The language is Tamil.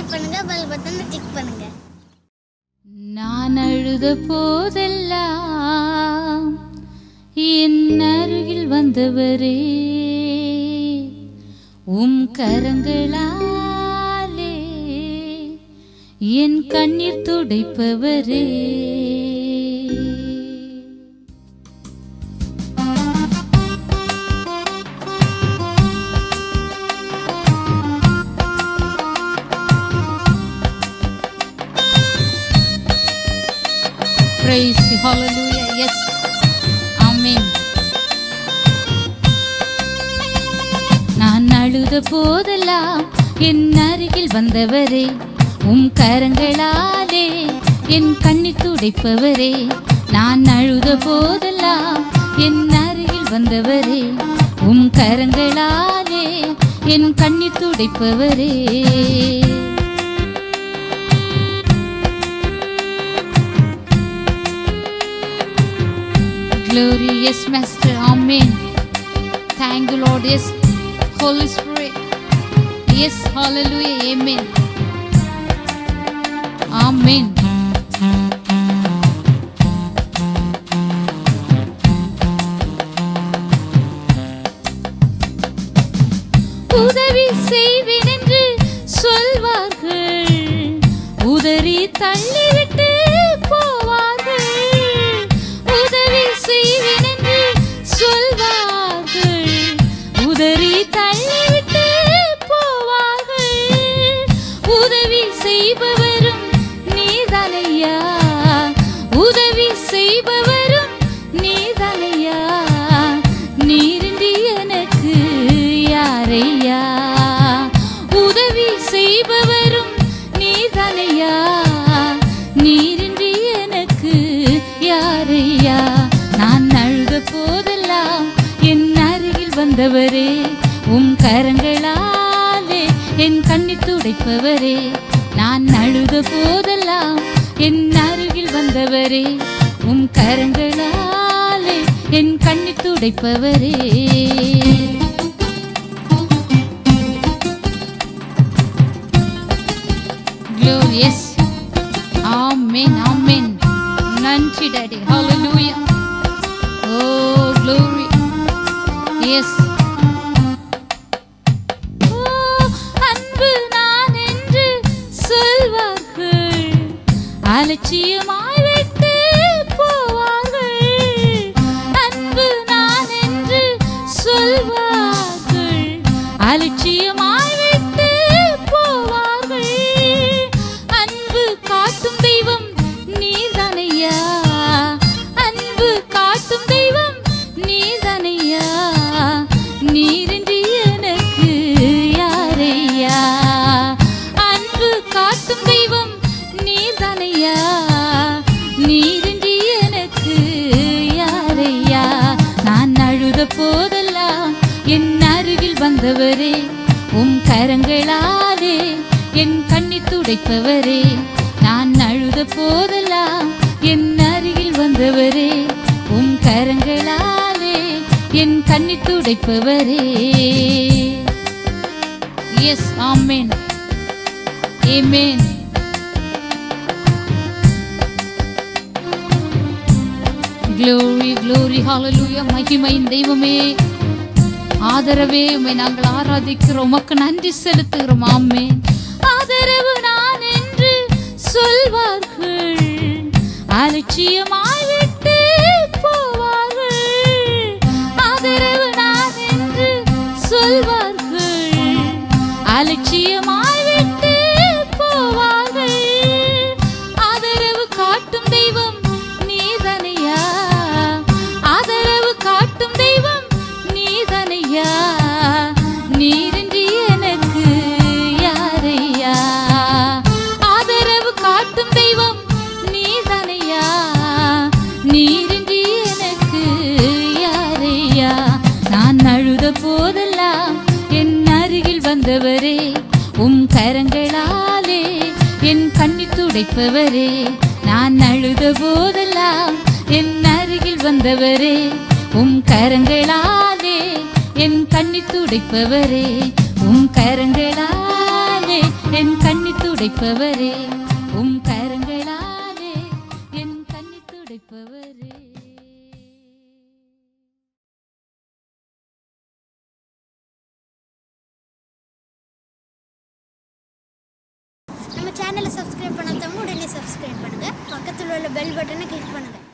சப்ஸ்கிரைப் பண்ணுங்க பெல் பட்டனை கிளிக் பண்ணுங்க நான் அழுத போதெல்லாம் என் அருகில் வந்தவரே உம் கரங்களாலே என் கண்ணீர் துடைப்பவரே Praise you. Hallelujah. Yes. Amen. நான் அழுத போதெல்லாம் என் அருகில் வந்தவரே உம் கரங்களாலே என் கண்ணி துடைப்பவரே நான் அழுத போதெல்லாம் என் அருகில் வந்தவரே உம் கரங்களாலே என் கண்ணி துடைப்பவரே Glory, yes, Master. Amen. Thank you, Lord. Yes, Holy Spirit. Yes, hallelujah. Amen. Amen. உதவி செய்வேன் என்று சொல்வார்கள் உதறி தள்ளிவிட்டு போவார்கள் உதவி செய்வேன் என்று சொல்வார்கள் உதறி தள்ளிவிட்டு போவார்கள் உதவி செய்பவரும் நீதானையா உதவி செய்பவரும் நீதானையா நீரின்றி எனக்கு யாரையா உதவி செய்பவரும் நீதானையா நீரின்றி எனக்கு யாரையா நான் அழுத போதெல்லாம் என் அருகில் வந்தவரே உம் கரங்களாலே என் கண்ணி துடைப்பவரே நான் அழுத போதெல்லாம் என் அருகில் வந்தவரே உம் கரங்களாலே என் கண்ணி துடைப்பவரே Glorious. Amen. Amen. நன்றி daddy Hallelujah. Oh, glory. Yes. Oh, அன்பு நான் என்று சொல்வார்கள் அலட்சியமாய் விட்டு போவார்கள் அன்பு நான் என்று சொல்வார்கள் அலட்சியமாய் விட்டு போவார்கள் அன்பு காட்டும் தெய்வம் நீதானையா அன்பு காட்டும் தெய்வம் நீதானையா நீரின்றி எனக்கு யாரையா அன்பு காட்டும் தெய்வம் நீதானையா நீரின்றி எனக்கு யாரையா நான் அழுத போதெல்லாம் என் அருகில் வந்தவரே உம் கரங்களாலே என் கண்ணி துடைப்பவரே நான் அழுத போதெல்லாம் என் அருகில் வந்தவரே உம் கரங்களாலே என் கண்ணி துடைப்பவரே yes amen amen glory glory hallelujah மகிமையின் தெய்வமே ஆதரவே உம்மை நாங்கள் ஆராதிக்கிறோம் உமக்கு நன்றி செலுத்துகிறோம் ஆமே ஆதரவு நான் என்று சொல்வார்கள் அலட்சியமாய் விட்டு போவார்கள் ஆதரவு நான் என்று சொல்வார்கள் அலட்சியமாய் விட்டு போவார்கள் ஆதரவு காட்டும் தெய்வம் நீதனையா ஆதரவு காட்டும் தெய்வம் நீதனையா நீரின்றி எனக்கு யாரையா ஆதரவு காட்டும் தெய்வம் நீதனையா நீரின்றி எனக்கு யாரையா நான் அழுத போதெல்லாம் என் அருகில் வந்தவரே உம் கரங்களாலே என் கண்ணி துடைப்பவரே நான் அழுத போதெல்லாம் என் அருகில் வந்தவரே உம் கரங்களாலே என் கண்ணி துடைப்பவரே உம் கரங்களாலே என் கண்ணி துடைப்பவரே உம் கரங்களாலே என் கண்ணி துடைப்பவரே நம்ம சேனலை சப்ஸ்கிரைப் பண்ணாதவங்க உடனே சப்ஸ்கிரைப் பண்ணுங்க பக்கத்தில் உள்ள பெல் பட்டனை கிளிக் பண்ணுங்க